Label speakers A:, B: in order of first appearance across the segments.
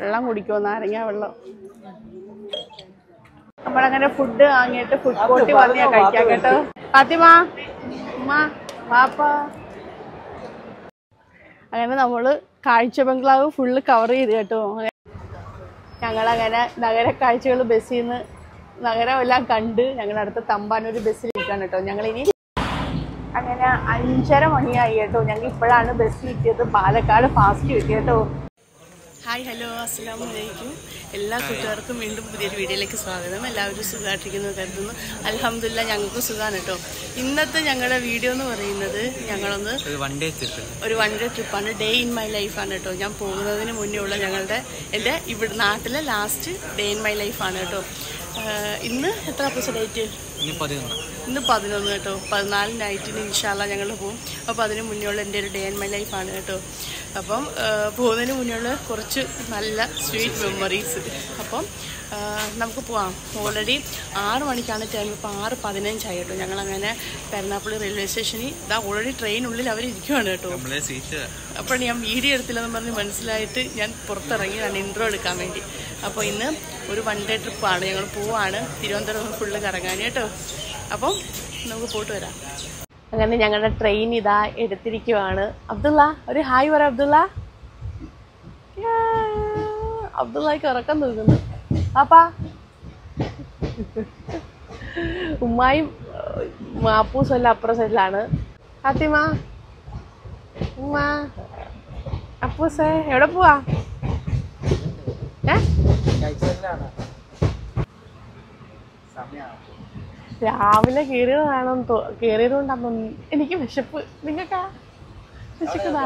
A: വെള്ളം കുടിക്കുമോ നാരങ്ങ വെള്ളം നമ്മളങ്ങനെ ഫുഡ് വാങ്ങിയിട്ട് ഫുഡ് കോർട്ടിൽ വന്നിയാ കഴിക്കാം കേട്ടോ ഫാത്തിമ ഉമ്മ വാപ്പ അങ്ങനെ നമ്മള് കാഴ്ച ബംഗ്ലാവ് ഫുള്ള് കവർ ചെയ്ത് കേട്ടോ ഞങ്ങളങ്ങനെ നഗര കാഴ്ചകൾ ബസ്സിൽ നിന്ന് നഗരമെല്ലാം കണ്ട് ഞങ്ങൾ അടുത്ത തമ്പാനൂർ ബസ്സിൽ ഇരിക്കാണ് കേട്ടോ ഞങ്ങളിനി അങ്ങനെ അഞ്ചര മണിയായി കേട്ടോ ഞങ്ങൾ ഇപ്പോഴാണ് ബസ് കിട്ടിയത് പാലക്കാട് ഫാസ്റ്റ് കിട്ടി കേട്ടോ ഹായ് ഹലോ അസ്സാം വലൈക്കും എല്ലാ കൂട്ടുകാർക്കും വീണ്ടും പുതിയൊരു വീഡിയോയിലേക്ക് സ്വാഗതം എല്ലാവരും സുഖമായിട്ടിരിക്കുന്നു കരുതുന്നു അലഹമില്ല ഞങ്ങൾക്ക് സുഖമാണ് കേട്ടോ ഇന്നത്തെ ഞങ്ങളുടെ വീഡിയോ എന്ന് പറയുന്നത് ഞങ്ങളൊന്ന്
B: ഒരു വൺ ഡേ ട്രിപ്പ്
A: ഒരു വൺ ഡേ ട്രിപ്പാണ് ഡേ ഇൻ മൈ ലൈഫാണ് കേട്ടോ ഞാൻ പോകുന്നതിന് മുന്നേ ഉള്ള ഞങ്ങളുടെ എൻ്റെ ഇവിടെ നാട്ടിലെ ലാസ്റ്റ് ഡേ ഇൻ മൈ ലൈഫാണ് കേട്ടോ ആഹ് ഇന്ന് എത്ര എപ്പിസോഡ് ഡേറ്റ്
B: ഇനി പതിനൊന്ന്
A: ഇന്ന് പതിനൊന്ന് കേട്ടോ പതിനാല് നൈറ്റിന് ഇൻഷാല്ല ഞങ്ങൾ പോകും അപ്പോൾ അതിന് മുന്നേ ഉള്ള എൻ്റെ ഒരു ഡേ ആൻഡ് മൈ ലൈഫാണ് കേട്ടോ അപ്പം ആ, പോകുന്നതിന് മുന്നേ ഉള്ള കുറച്ച് നല്ല സ്വീറ്റ് മെമ്മറീസ് അപ്പം ആ, നമുക്ക് പോവാം ഓൾറെഡി ആറ് മണിക്കാണ് ടൈം ഇപ്പോൾ ആറ് പതിനഞ്ചായി കേട്ടോ ഞങ്ങളങ്ങനെ കരുനാപ്പള്ളി റെയിൽവേ സ്റ്റേഷനിൽ ഇതാ ഓൾറെഡി ട്രെയിനുള്ളിൽ അവർ ഇരിക്കുവാണ് കേട്ടോ
B: നമ്മളെ സീറ്റ്
A: അപ്പോൾ ഞാൻ വീഡിയോ എടുത്തില്ലെന്ന് പറഞ്ഞ് മനസ്സിലായിട്ട് ഞാൻ പുറത്തിറങ്ങിയതാണ് ഇൻട്രോ എടുക്കാൻ വേണ്ടി അപ്പോൾ ഇന്ന് ഒരു വൺ ഡേ ട്രിപ്പാണ് ഞങ്ങൾ പോവാണ് തിരുവനന്തപുരം ഫുള്ള് കറങ്ങാൻ കേട്ടോ അപ്പം നമുക്ക് പോയിട്ട് വരാം അങ്ങനെ ഞങ്ങളുടെ ട്രെയിൻ ഇതാ എടുത്തിരിക്കുവാണ് അബ്ദുള്ള ഒരു ഹായ് പറ അബ്ദുള്ള യാ, അബ്ദുള്ളക്ക് ഉറക്കം തൂക്കുന്നു പാപ്പാ ഉമ്മായും മാപ്പൂസും എല്ലാം അപ്പുറം സൈഡിലാണ് ഫാത്തിമ ഉമ്മ അപ്പൂസേ എവിടെ പോവാ ഏ രാവിലെ കയറിയതാണെന്ന് തോ കയറിയതുകൊണ്ടാന്ന് തോന്നുന്നു എനിക്ക് വിശപ്പ് നിങ്ങൾക്കാ വിശക്കുന്നാ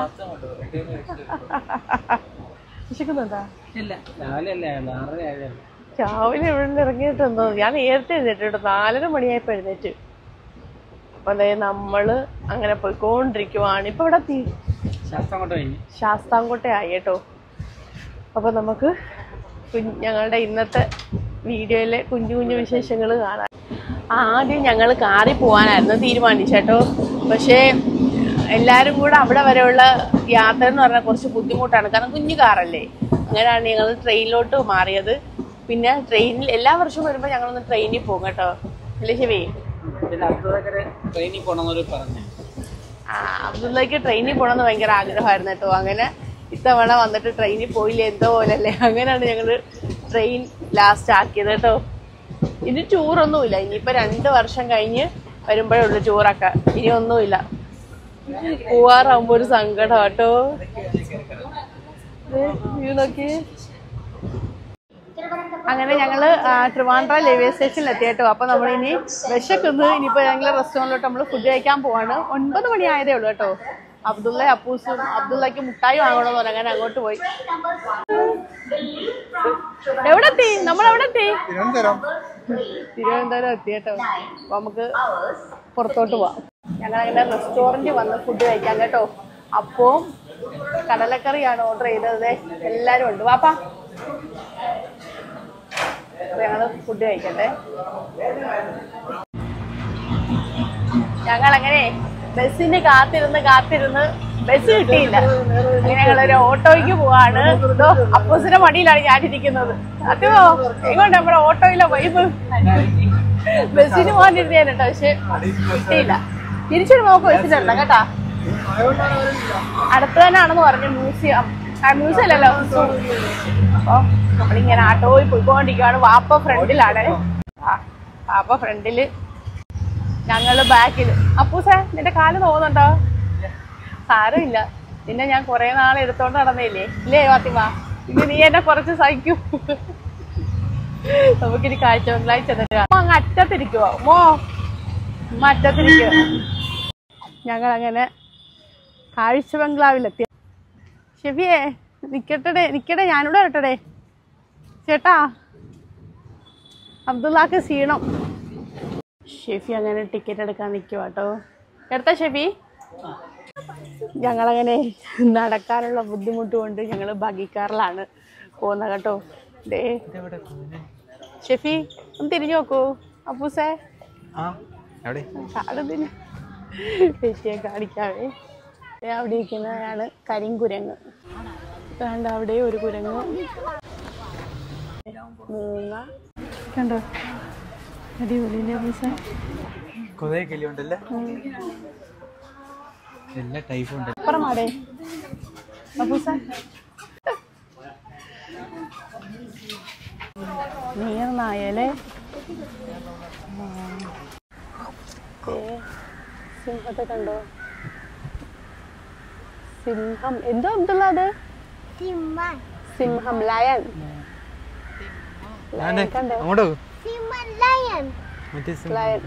A: വിശക്കുന്നുണ്ടാ
B: ഇല്ല രാവിലെ അല്ലേ ആറര ആയതല്ലേ
A: രാവിലെ ഇവിടെ നിന്ന് ഇറങ്ങിയിട്ടെന്തോ ഞാൻ നേരത്തെ എഴുന്നേറ്റ് കേട്ടോ നാലര മണിയായപ്പോ എഴുന്നേറ്റ് അപ്പൊ അതെ നമ്മള് അങ്ങനെ പോയിക്കൊണ്ടിരിക്കുവാണ് ഇപ്പൊ ഇവിടെ എത്തി
B: ശാസ്ത്രം കൊണ്ട് കഴിഞ്ഞ്
A: ശാസ്താംകോട്ടയായി കേട്ടോ അപ്പൊ നമുക്ക് കുഞ്ഞ് ഞങ്ങളുടെ ഇന്നത്തെ വീഡിയോയിലെ കുഞ്ഞു കുഞ്ഞു വിശേഷങ്ങൾ കാണാം ആദ്യം ഞങ്ങൾ കാറിൽ പോകാനായിരുന്നു തീരുമാനിച്ചേട്ടോ പക്ഷേ എല്ലാവരും കൂടെ അവിടെ വരെയുള്ള യാത്ര എന്ന് പറഞ്ഞാൽ കുറച്ച് ബുദ്ധിമുട്ടാണ് കാരണം കുഞ്ഞു കാറല്ലേ അങ്ങനെയാണ് ഞങ്ങൾ ട്രെയിനിലോട്ട് മാറിയത് പിന്നെ ട്രെയിനിൽ എല്ലാ വർഷവും വരുമ്പോൾ ഞങ്ങളൊന്ന് ട്രെയിനിൽ പോകും കേട്ടോ അല്ലേ ശിവേ
B: പിന്നെ അടുത്തതൊക്കെ ട്രെയിനിൽ പോകണമെന്നൊരു പറഞ്ഞു
A: ആ, അബ്ദുള്ളക്ക് ട്രെയിനിൽ പോകണമെന്ന് ഭയങ്കര ആഗ്രഹമായിരുന്നു കേട്ടോ അങ്ങനെ ഇത്തവണ വന്നിട്ട് ട്രെയിനിൽ പോയില്ല എന്തോ പോലല്ലേ അങ്ങനെയാണ് ഞങ്ങൾ ട്രെയിൻ ലാസ്റ്റ് ആക്കിയത് കേട്ടോ ഇനി ടൂറൊന്നുമില്ല ഇനിയിപ്പോ രണ്ട് വർഷം കഴിഞ്ഞ് വരുമ്പോഴേ ഉള്ളു ടൂറൊക്കെ ഇനി ഒന്നുമില്ല പോവാറാകുമ്പോ ഒരു സങ്കടം കേട്ടോ വ്യൂ നോക്കി അങ്ങനെ ഞങ്ങള് ആ, ട്രിവാൻഡ്രം റെയിൽവേ സ്റ്റേഷനിൽ എത്തി കേട്ടോ അപ്പൊ നമ്മൾ ഇനി വിശക്കുന്നു ഇനിയിപ്പോ ഞങ്ങൾ റെസ്റ്റോറൻറ്റിലോട്ട് നമ്മൾ ഫുഡ് കഴിക്കാൻ പോവാണ് ഒൻപത് മണി ആയതേ ഉള്ളൂ കേട്ടോ അബ്ദുള്ള അപ്പൂസും അബ്ദുള്ളക്ക് മുട്ടായി വാങ്ങണമെന്ന് പറഞ്ഞു അങ്ങനെ അങ്ങോട്ട് പോയി എവിടെ എത്തി നമ്മൾ എവിടെ എത്തി തിരുവനന്തപുരം എത്തി കേട്ടോ അപ്പൊ നമുക്ക് പുറത്തോട്ട് പോവാം ഞങ്ങൾ അങ്ങനെ റെസ്റ്റോറൻറ്റിൽ വന്ന് ഫുഡ് കഴിക്കാം കേട്ടോ അപ്പവും കടലക്കറിയാണ് ഓർഡർ ചെയ്തത് എല്ലാരും ഉണ്ട് വാപ്പാ അപ്പൊ ഞങ്ങള് ഫുഡ് കഴിക്കട്ടെ ഞങ്ങൾ അങ്ങനെ ബസ്സിന് കാത്തിരുന്ന് കാത്തിരുന്ന് ബസ് കിട്ടിയില്ല അങ്ങനെ ഞങ്ങളൊരു ഓട്ടോയ്ക്ക് പോവാണ് ഇതോ അപ്പൂസിന്റെ മടിയിലാണ് ഞാനിരിക്കുന്നത് അതെയോ എങ്ങോട്ട് നമ്മുടെ ഓട്ടോയിലെ വൈബ് ബസ്സിന് പോകാനിരുന്നേനെ കേട്ടോ പക്ഷെ കിട്ടിയില്ല തിരിച്ചൊരു നോക്ക് ബസ്സിലുണ്ടോ കേട്ടാ അടുത്ത് തന്നെയാണെന്ന് പറഞ്ഞു മ്യൂസിയം ആ മ്യൂസിയം അല്ലല്ലോ സൂ. അപ്പൊ നമ്മളിങ്ങനെ ആട്ടോയിൽ പോയിക്കൊണ്ടിരിക്കുകയാണ് വാപ്പ ഫ്രണ്ടിലാണ് ആ വാപ്പ ഫ്രണ്ടില് ഞങ്ങള് ബാക്കിൽ അപ്പൂസേ നിന്റെ കാല് തോന്നുന്നുണ്ടോ സാരമില്ല നിന്നെ ഞാൻ കുറെ നാൾ എടുത്തോണ്ട് നടന്നില്ലേ ഇല്ലേ ഫാത്തിമ ഇനി നീ എന്നെ കുറച്ച് സഹിക്കൂ നമുക്കിനി കാഴ്ച ബംഗ്ലാവിൽ ചെന്നിട്ട് കാണാം. അമ്മ അങ്ങ് അറ്റത്തിരിക്കുവോ മോ അമ്മ അറ്റത്തിരിക്കുവോ ഞങ്ങൾ അങ്ങനെ കാഴ്ച ബംഗ്ലാവിലെത്തി ഷെഫിയെ നിക്കട്ടെ നിക്കട്ടെ ഞാനിവിടെ വരട്ടെ ചേട്ടാ അബ്ദുള്ളക്ക് ക്ഷീണം ഷെഫി അങ്ങനെ ടിക്കറ്റ് എടുക്കാൻ നിൽക്കുക കേട്ടോ എടുത്ത ഷെഫി ഞങ്ങളങ്ങനെ നടക്കാനുള്ള ബുദ്ധിമുട്ട് കൊണ്ട് ഞങ്ങൾ ബഗിക്കാറിലാണ് പോകുന്നത് കേട്ടോ ദേ ഷെഫി ഒന്ന് തിരിഞ്ഞു നോക്കൂ അപ്പൂസേ
B: ആ എവിടെ
A: കാടതിന് വെറ്റിയെ കാണിക്കാവേ ദേ അവിടെ ഇരിക്കുന്നതാണ് കരിങ്കുരങ്ങ് വേണ്ട അവിടെ ഒരു കുരങ്ങ് മൂങ്ങ കണ്ടോ അടിപൊളിയില്ലേ അപ്പൂസ
B: കൊറേ കിളിയുണ്ടല്ലേ എല്ലാ ടൈപ്പും ഉണ്ട്
A: അപ്പുറമാടേ അപ്പൂസ നീർനായല്ലേ സിംഹത്തെ കണ്ടോ സിംഹം എന്തോ അബ്ദുള്ള അത് സിംഹം ലയൺ
B: ആണ്ടെ,
A: കണ്ടോ
B: അങ്ങോട്ട് പോ. മറ്റേ സിം-
A: ലയൺ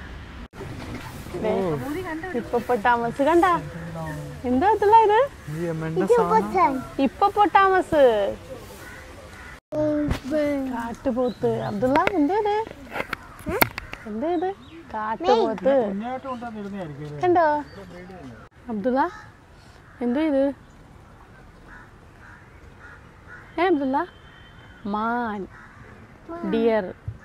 A: ഇപ്പൊട്ടാമസ് കണ്ട എന്താ അബ്ദുള്ള ഇത്
B: ഈ എമ്മന്റെ സാധനം.
A: ഇപ്പൊട്ടാമസ് കാട്ടുപോത്ത് അബ്ദുള്ള എന്താ ഇത് എന്താ ഇത് കാട്ടുപോത്ത് കണ്ടോ അബ്ദുള്ള എന്താ ഇത് ഏ Abdulla man dear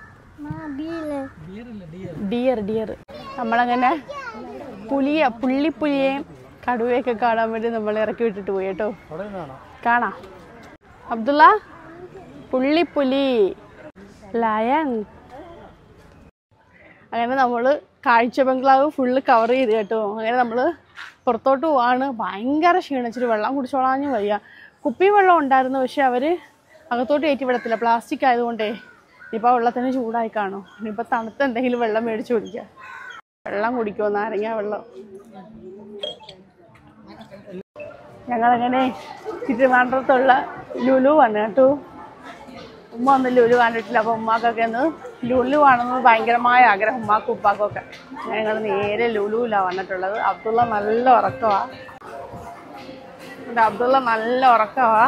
A: dear dear നമ്മളങ്ങനെ പുലിയ പുള്ളിപ്പുലിയെയും കടുവയൊക്കെ കാണാൻ വേണ്ടി നമ്മൾ ഇറക്കി വിട്ടിട്ട് പോയി കേട്ടോ കാണാം അബ്ദുള്ള പുള്ളിപ്പുലി ലയൺ അങ്ങനെ നമ്മൾ കാഴ്ച ബംഗ്ലാവ് ഫുള്ള് കവർ ചെയ്ത് കേട്ടോ അങ്ങനെ നമ്മൾ പുറത്തോട്ട് പോവാണ് ഭയങ്കര ക്ഷീണിച്ചിട്ട് വെള്ളം കുടിച്ചോളാഞ്ഞ് വയ്യ കുപ്പി വെള്ളം ഉണ്ടായിരുന്നു പക്ഷെ അവർ അകത്തോട്ട് കയറ്റി വിടത്തില്ല പ്ലാസ്റ്റിക് ആയതുകൊണ്ടേ ഇനിയിപ്പോൾ ആ വെള്ളത്തിന് ചൂടായി കാണും ഇനിയിപ്പോൾ തണുത്ത എന്തെങ്കിലും വെള്ളം മേടിച്ച് കുടിക്കുക വെള്ളം കുടിക്കുമോ നാരങ്ങ വെള്ളം ഞങ്ങളങ്ങനെ തിരുവനന്തപുരത്തുള്ള ലുലു വന്നു കേട്ടോ ഉമ്മ ഒന്നും ലുലു കണ്ടിട്ടില്ല അപ്പോൾ ഉമ്മാക്കൊക്കെ ഒന്ന് ലുലു ആണെന്ന് ഭയങ്കരമായ ആഗ്രഹം ഉമ്മാക്കും ഉപ്പാക്കും ഒക്കെ ഞങ്ങൾ നേരെ ലുലുവിലാണ് വന്നിട്ടുള്ളത് അബ്ദുള്ള നല്ല ഉറക്കമാ ഇവിടെ അബ്ദുള്ള നല്ല ഉറക്കമാ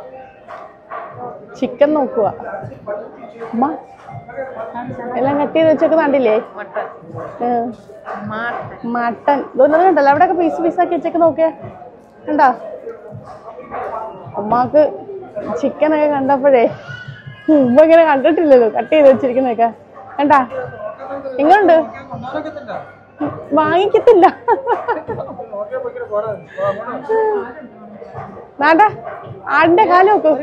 A: ചിക്കൻ നോക്കുക ഉമ്മ എല്ലാം കട്ട് ചെയ്ത് വെച്ചൊക്കെ കണ്ടില്ലേ ഉം. മട്ടൻ ഇതൊന്നും കണ്ടല്ലോ അവിടെയൊക്കെ പീസ് പീസാക്കി വെച്ചൊക്കെ നോക്കേ കണ്ടോ ഉമ്മാക്ക് ചിക്കനൊക്കെ കണ്ടപ്പോഴേ ഉമ്മ ഇങ്ങനെ കണ്ടിട്ടില്ലല്ലോ കട്ട് ചെയ്ത് വെച്ചിരിക്കുന്നൊക്കെ കണ്ടാ എങ്ങനുണ്ട് വാങ്ങിക്കത്തില്ല വേണ്ട ആടിന്റെ കാല് നോക്കൂ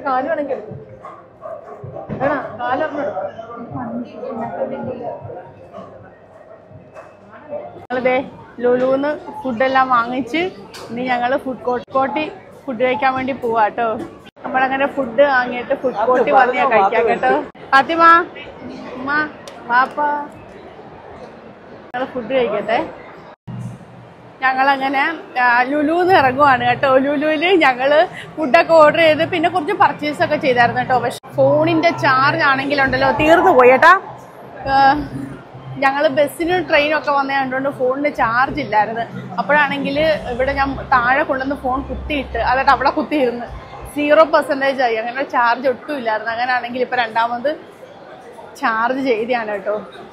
A: ഞങ്ങളിതേ ലുലുന്ന് ഫുഡെല്ലാം വാങ്ങിച്ച് ഇനി ഞങ്ങൾ ഫുഡ് കോർട്ട് കോർട്ടിൽ ഫുഡ് കഴിക്കാൻ വേണ്ടി പോവാ കേട്ടോ നമ്മളങ്ങനെ ഫുഡ് വാങ്ങിയിട്ട് ഫുഡ് കോർട്ടിൽ വന്ന് കഴിക്കാം കേട്ടോ ഫാത്തിമ ഉമ്മ വാപ്പ ഞങ്ങൾ ഫുഡ് കഴിക്കട്ടെ ഞങ്ങളങ്ങനെ ആ, ലുലുന്ന് ഇറങ്ങുവാണ് കേട്ടോ ലുലുവില് ഞങ്ങള് ഫുഡൊക്കെ ഓർഡർ ചെയ്ത് പിന്നെ കുറച്ച് പർച്ചേസ് ഒക്കെ ചെയ്തായിരുന്നു കേട്ടോ പക്ഷെ ഫോണിന്റെ ചാർജ് ആണെങ്കിലുണ്ടല്ലോ തീർന്നു പോയി കേട്ടാ ഞങ്ങൾ ബസ്സിനും ട്രെയിനും ഒക്കെ വന്നത് കണ്ടുകൊണ്ട് ഫോണിന് ചാർജ് ഇല്ലായിരുന്നു അപ്പോഴാണെങ്കിൽ ഇവിടെ ഞാൻ താഴെ കൊണ്ടുവന്ന് ഫോൺ കുത്തിയിട്ട് അതായത് അവിടെ കുത്തിയിരുന്ന് സീറോ പെർസെൻറ്റേജ് ആയി അങ്ങനെ ചാർജ് ഒട്ടും ഇല്ലായിരുന്നു അങ്ങനെ ആണെങ്കിൽ ഇപ്പം രണ്ടാമത് ചാർജ് ചെയ്തതാണ് കേട്ടോ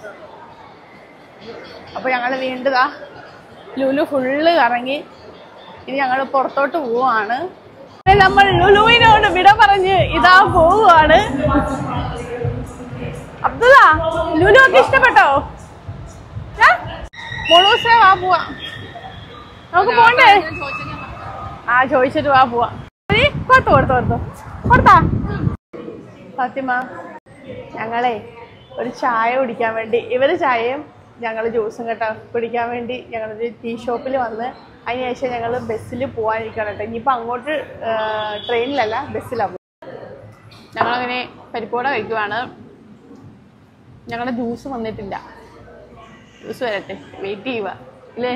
A: അപ്പോൾ ഞങ്ങൾ വീണ്ടും ആ ലുലു ഫുള്ള് കറങ്ങി ഇനി ഞങ്ങൾ പുറത്തോട്ട് പോവാണ് നമ്മൾ ലുലുവിനോട് വിട പറഞ്ഞ് ഇതാ പോവുകയാണ് അബ്ദുള്ള ലുലു ഒക്കെ ഇഷ്ടപ്പെട്ടോ ഏ? മോളൂസേ വാ പോവാ നമുക്ക് പോണ്ടേ ആ ചോദിച്ചിട്ട് വാ പോവാ നീ കൊടുത്തു കൊടുത്തു കൊടുത്തു കൊടുത്താ ഫാത്തിമ ഞങ്ങളെ ഒരു ചായ കുടിക്കാൻ വേണ്ടി ഇവര് ചായയും ഞങ്ങൾ ജ്യൂസും കേട്ടോ കുടിക്കാൻ വേണ്ടി ഞങ്ങളൊരു ടീ ഷോപ്പിൽ വന്ന് അതിനുശേഷം ഞങ്ങൾ ബസ്സിൽ പോകാനിരിക്കണം കേട്ടോ ഇനിയിപ്പോൾ അങ്ങോട്ട് ആ, ട്രെയിനിലല്ല ബസ്സിലാണ് ഞങ്ങളങ്ങനെ പരിപ്പോട കഴിക്കുവാണ് ഞങ്ങളുടെ ജ്യൂസ് വന്നിട്ടില്ല ജ്യൂസ് വരട്ടെ വെയിറ്റ് ചെയ്യുക ഇല്ലേ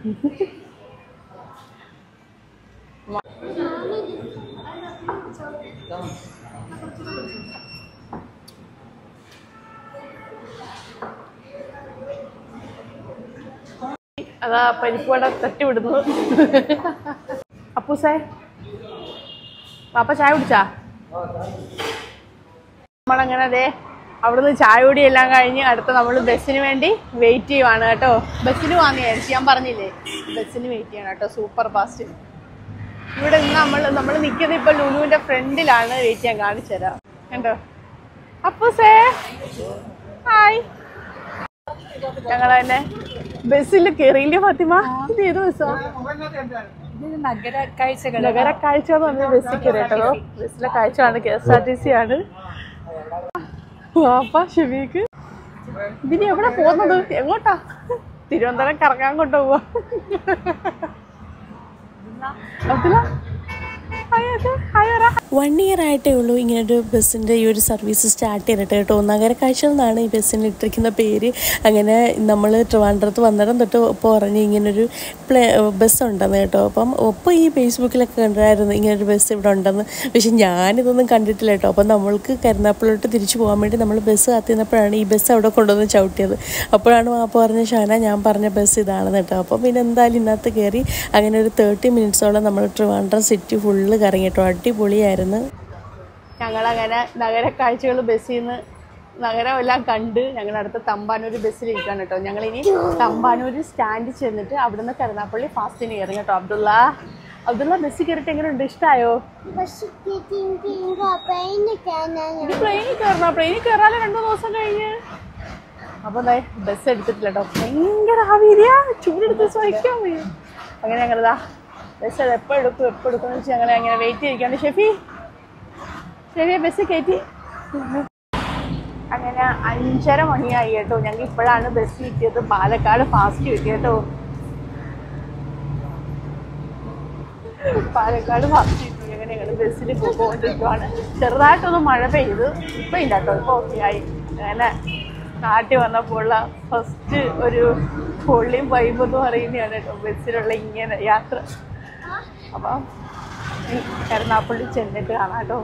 A: അതാ പരിപ്പുവട തട്ടി വിടുന്നു അപ്പൂസേ പാപ്പ ചായ കുടിച്ചാ നമ്മളങ്ങനെ അതെ അവിടുന്ന് ചായ കുടി എല്ലാം കഴിഞ്ഞ് അടുത്ത നമ്മൾ ബസ്സിന് വേണ്ടി വെയിറ്റ് ചെയ്യുവാണ് കേട്ടോ ബസ്സിന് വാങ്ങി വിചാരിച്ചു ഞാൻ പറഞ്ഞില്ലേ ബസ്സിന് വെയിറ്റ് ചെയ്യണം കേട്ടോ സൂപ്പർ ഫാസ്റ്റ് ഇവിടെ നിന്ന് നമ്മൾ നമ്മൾ നിൽക്കുന്നത് ഇപ്പൊ ലുലുവിന്റെ ഫ്രണ്ടിലാണ് വെയിറ്റ് ചെയ്യാൻ കാണിച്ചു തരാം കണ്ടോ അപ്പൂസേ ഹായ് ഞങ്ങൾ തന്നെ ബസ്സിൽ കയറിയില്ലേ ഫാത്തിമ ഇത് ഏത് ബസ്സാ
C: നഗര കാഴ്ചകൾ
A: നഗര കാഴ്ച എന്ന് പറഞ്ഞ ബസ്സിൽ കയറി കേട്ടോ ബസ്സിലെ കാഴ്ചയാണ് K S R T C ആണ് വാപ്പ ഷെഫീക്ക് ഇതിന് എവിടെ പോകുന്നത് എങ്ങോട്ടാ തിരുവനന്തപുരം കറങ്ങാൻ കൊണ്ടുപോവാ അബ്ദുള്ള ഹായ് അതെ ഹായ് പറ
D: വൺ ഇയർ ആയിട്ടേ ഉള്ളൂ ഇങ്ങനൊരു ബസ്സിൻ്റെ ഈ ഒരു സർവീസ് സ്റ്റാർട്ട് ചെയ്തിട്ട് കേട്ടോ നഗര കാഴ്ച എന്നാണ് ഈ ബസ്സിന് ഇട്ടിരിക്കുന്ന പേര് അങ്ങനെ നമ്മൾ ട്രിവാൻഡ്രത്ത് വന്നിടം തൊട്ട് ഇപ്പോൾ പറഞ്ഞ് ഇങ്ങനൊരു പ്ലേ ബസ് ഉണ്ടെന്ന് കേട്ടോ അപ്പം ഒപ്പം ഈ ഫേസ്ബുക്കിലൊക്കെ കണ്ടായിരുന്നു ഇങ്ങനൊരു ബസ് ഇവിടെ ഉണ്ടെന്ന് പക്ഷെ ഞാനിതൊന്നും കണ്ടിട്ടില്ല കേട്ടോ അപ്പം നമ്മൾക്ക് കരുനാപ്പള്ളിലോട്ട് തിരിച്ചു പോകാൻ വേണ്ടി നമ്മൾ ബസ് കാത്തിരുന്നപ്പോഴാണ് ഈ ബസ് അവിടെ കൊണ്ടുവന്ന് ചവിട്ടിയത് അപ്പോഴാണ് വാപ്പ പറഞ്ഞ ഷാന ഞാൻ പറഞ്ഞ ബസ് ഇതാണെന്ന് കേട്ടോ അപ്പം പിന്നെ എന്തായാലും ഇതിനകത്ത് കയറി അങ്ങനെ ഒരു തേർട്ടി മിനിറ്റ്സോളം നമ്മൾ ട്രിവാൻഡ്രം സിറ്റി ഫുള്ള് കറങ്ങി കേട്ടോ അടിപൊളിയായിരുന്നു
A: ഞങ്ങളങ്ങനെ നഗര കാഴ്ചകൾ ബസ്സിൽ നിന്ന് നഗരമെല്ലാം കണ്ട് ഞങ്ങൾ അടുത്ത തമ്പാനൂർ ബസ്സിൽ ഇരിക്കുകയാണ് കേട്ടോ ഞങ്ങളിനി തമ്പാനൂർ സ്റ്റാൻഡിൽ ചെന്നിട്ട് അവിടുന്ന് കരുനാപ്പള്ളി ഫാസ്റ്റിന് കയറി കേട്ടോ അബ്ദുള്ള അബ്ദുള്ള ബസ്സിൽ കയറിയിട്ട് എങ്ങനെയുണ്ട് ഇഷ്ടമായോ
B: പക്ഷെ തിങ്ക പെയിന്
A: ഇനി പ്ലെയിനിൽ കയറണം പ്ലെയിനിൽ കയറാലോ രണ്ടു ദിവസം കഴിഞ്ഞ് അപ്പോൾ ദേ ബസ് എടുത്തിട്ടില്ല കേട്ടോ ഭയങ്കര ആവിരിയ ചൂടെടുത്ത് സഹിക്കാൻ വയ്യ അങ്ങനെ ഞങ്ങളിതാ ബസ് അത് എപ്പോൾ എടുക്കും എപ്പോൾ എടുക്കും എന്ന് വെച്ച് ഞങ്ങൾ അങ്ങനെ വെയിറ്റ് ചെയ്യിക്കാണ്ട് ഷെഫി ഷെഫിയെ ബസ് കയറ്റി അങ്ങനെ അഞ്ചര മണിയായി കേട്ടോ ഞങ്ങൾ ഇപ്പോഴാണ് ബസ് കിട്ടിയത് പാലക്കാട് ഫാസ്റ്റ് കിട്ടി കേട്ടോ പാലക്കാട് ഫാസ്റ്റ് കിട്ടി അങ്ങനെ ഞങ്ങൾ ബസ്സിൽ പോയിക്കൊണ്ടിരിക്കുവാണ് ചെറുതായിട്ടൊന്ന് മഴ പെയ്ത് ഇപ്പം ഇല്ല കേട്ടോ ഇപ്പോൾ ഓക്കെ ആയി അങ്ങനെ നാട്ടിൽ വന്നപ്പോഴുള്ള ഫസ്റ്റ് ഒരു പൊള്ളിയും വൈബ് എന്ന് പറയുന്നതാണ് കേട്ടോ ബസ്സിലുള്ള ഇങ്ങനെ യാത്ര അപ്പം ഇനി എറണാകുളി ചെന്നിട്ട് കാണാം കേട്ടോ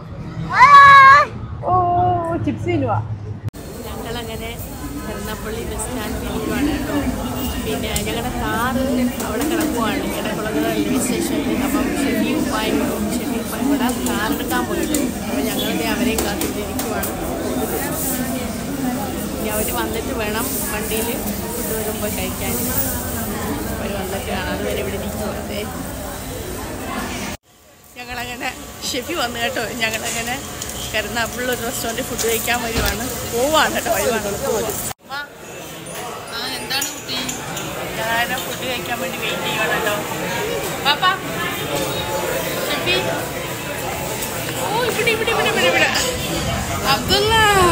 A: ഓ ചിപ്സ് തിന്നുവാ
D: ഞങ്ങളങ്ങനെ എറണാകുളി ബസ് സ്റ്റാൻഡിൽ ഇരിക്കുവാണ് കേട്ടോ പിന്നെ ഞങ്ങളുടെ കാറ് അവിടെ കിടക്കുവാണ് ഇടക്കുളങ്ങര റെയിൽവേ സ്റ്റേഷനിൽ അപ്പം ഷെഫി ഉപ്പായും ഷെഫി ഉപ്പായും കൂടെ കാറെടുക്കാൻ പോയിട്ട് അപ്പോൾ ഞങ്ങളിത് അവരെയും കാത്തിട്ടിരിക്കുവാണ് ഇനി അവർ വന്നിട്ട് വേണം വണ്ടിയിൽ ഫുഡ് വരുമ്പോൾ കഴിക്കാൻ അവർ വന്നിട്ട് കാണാം അതുവരെ ഇവിടെ ഇരിക്കുവാതെ ഞങ്ങളങ്ങനെ ഷെഫി വന്നു കേട്ടോ ഞങ്ങളങ്ങനെ കരുനാപ്പിള്ള ഒരു റെസ്റ്റോറൻറ്റിൽ ഫുഡ് കഴിക്കാൻ വരുവാണ് പോവാണ് കേട്ടോ വരുവാണ് അമ്മ, ആ എന്താണ് കുട്ടി ഞാൻ ഫുഡ് കഴിക്കാൻ വേണ്ടി വെയിറ്റ് ചെയ്യുവാണ് കേട്ടോ പാപ്പാ ഷെഫി ഓ ഇവിടെ ഇവിടെ ഇവിടെ ഇവിടെ ഇവിടെ അബ്ദുള്ള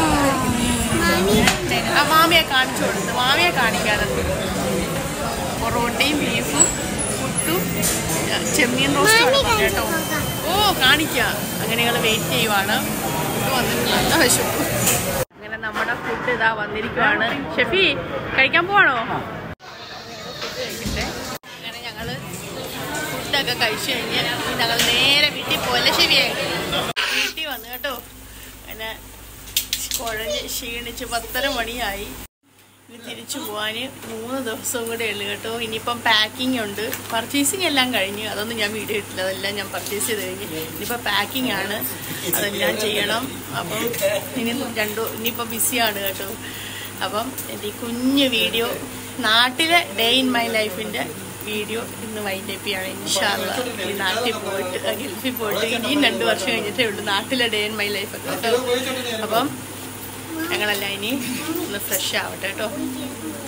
D: ആ മാമിയെ കാണിച്ചു കൊടുത്തു മാമിയെ കാണിക്കാനുണ്ട് പൊറോട്ടയും ബീഫും പുട്ടും ചെമ്മീൻ റോസ്റ്റും കേട്ടോ ഓ കാണിക്കാം അങ്ങനെ ഞങ്ങൾ വെയിറ്റ് ചെയ്യുവാണ് ഫുഡ് വന്നിട്ട് നല്ല വിശപ്പ് അങ്ങനെ നമ്മുടെ ഫുഡ് ഇതാ വന്നിരിക്കുവാണ് ഷെഫി കഴിക്കാൻ പോവാണോ ഫുഡ് കഴിക്കട്ടെ അങ്ങനെ ഞങ്ങൾ ഫുഡൊക്കെ കഴിച്ചു കഴിഞ്ഞ് ഇനി ഞങ്ങൾ നേരെ വീട്ടിൽ പോലെ ഷെഫിയെ വീട്ടിൽ വന്നു കേട്ടോ അങ്ങനെ കുഴഞ്ഞ് ക്ഷീണിച്ച് പത്തര മണിയായി ഇനി തിരിച്ചു പോകാൻ മൂന്ന് ദിവസവും കൂടെ ഉള്ളു കേട്ടോ ഇനിയിപ്പം പാക്കിംഗ് ഉണ്ട് പർച്ചേസിങ് എല്ലാം കഴിഞ്ഞു അതൊന്നും ഞാൻ വീഡിയോ ഇട്ടില്ല അതെല്ലാം ഞാൻ പർച്ചേസ് ചെയ്ത് കഴിഞ്ഞ് ഇനിയിപ്പോൾ പാക്കിംഗ് ആണ് അതെല്ലാം ചെയ്യണം അപ്പം ഇനി രണ്ടു ഇനിയിപ്പോൾ ബിസിയാണ് കേട്ടോ അപ്പം എൻ്റെ ഈ കുഞ്ഞു വീഡിയോ നാട്ടിലെ ഡേ ഇൻ മൈ ലൈഫിൻ്റെ വീഡിയോ ഇന്ന് വൈൻഡപ്പ് ചെയ്യാണ് ഇൻഷാല്ല ഈ നാട്ടിൽ പോയിട്ട് ആ, ഗൾഫിൽ പോയിട്ട് ഇനിയും രണ്ട് വർഷം കഴിഞ്ഞിട്ടേ ഉള്ളൂ നാട്ടിലെ ഡേ ഇൻ മൈ ലൈഫ് ഒക്കെ കേട്ടോ അപ്പം ഞങ്ങളെല്ലാം ഇനി ഒന്ന് ഫ്രഷ് ആവട്ടെ കേട്ടോ